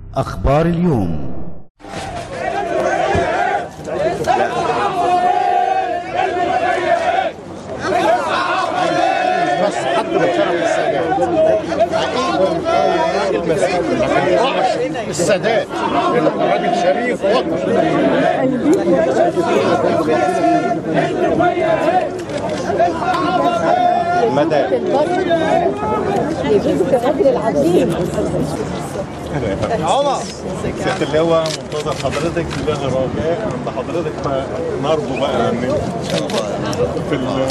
أخبار اليوم بس حد بشرف السادات السادات راجل شريف وطني مدى عمر سيادة اللواء منتظر حضرتك لنا رجاء عند حضرتك نرجو بقى ان في ال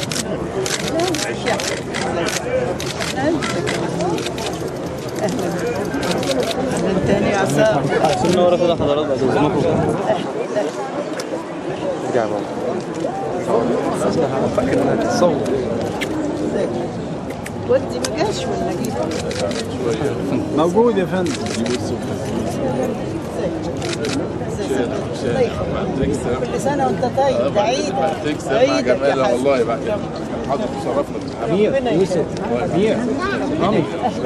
من تاني عصام عايزين ورا كده حضرات بعد اذنكم ودي ما جاش ولا جيت موجود يا فندم كل سنه وانت طيب ده عيدك عيدك يا حبيبي والله بقى حاضر تصرفنا ربنا يخليك امير رامي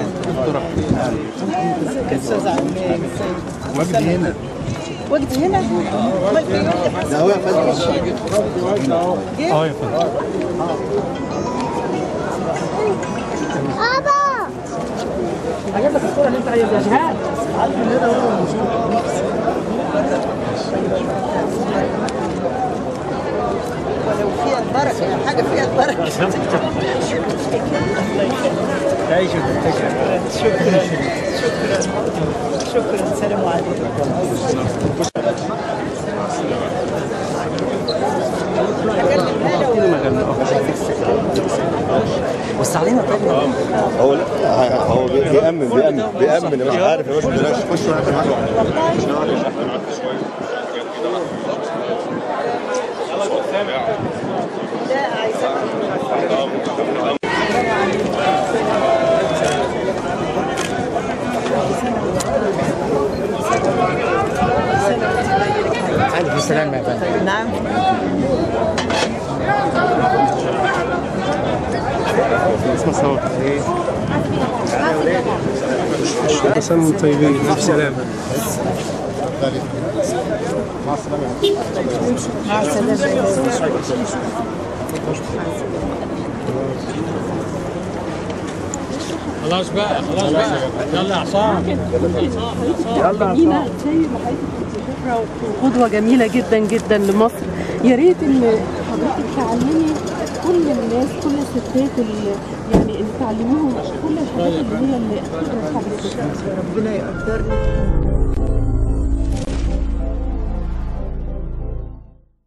استاذ عمان وجدي هنا وجدي هنا امال في وجدي حسن ده هو يا فندم اه يا فندم ولو فيها البركه يعني حاجه فيها البركه تعيش وتفتكر شكرا شكرا شكرا سلام عليكم اكلم هلا بص علينا طيب هو لا هو بيأمن بيأمن بيأمن مش عارف يا باشا بلاش خش لا عايزه الف سلامة يا فندم نعم اسمه صوت تسمم طيبين الف سلامة مع السلامه خلاص بقى خلاص بقى يلا يا عصام جميلة زي ما حضرتك كنت فكرة وقدوة جميلة جدا جدا لمصر يا ريت ان حضرتك تعلمي كل الناس كل الستات اللي يعني اللي تعلميهم كل الحاجات اللي هي اللي تقدر تساعد الستات ربنا يقدرني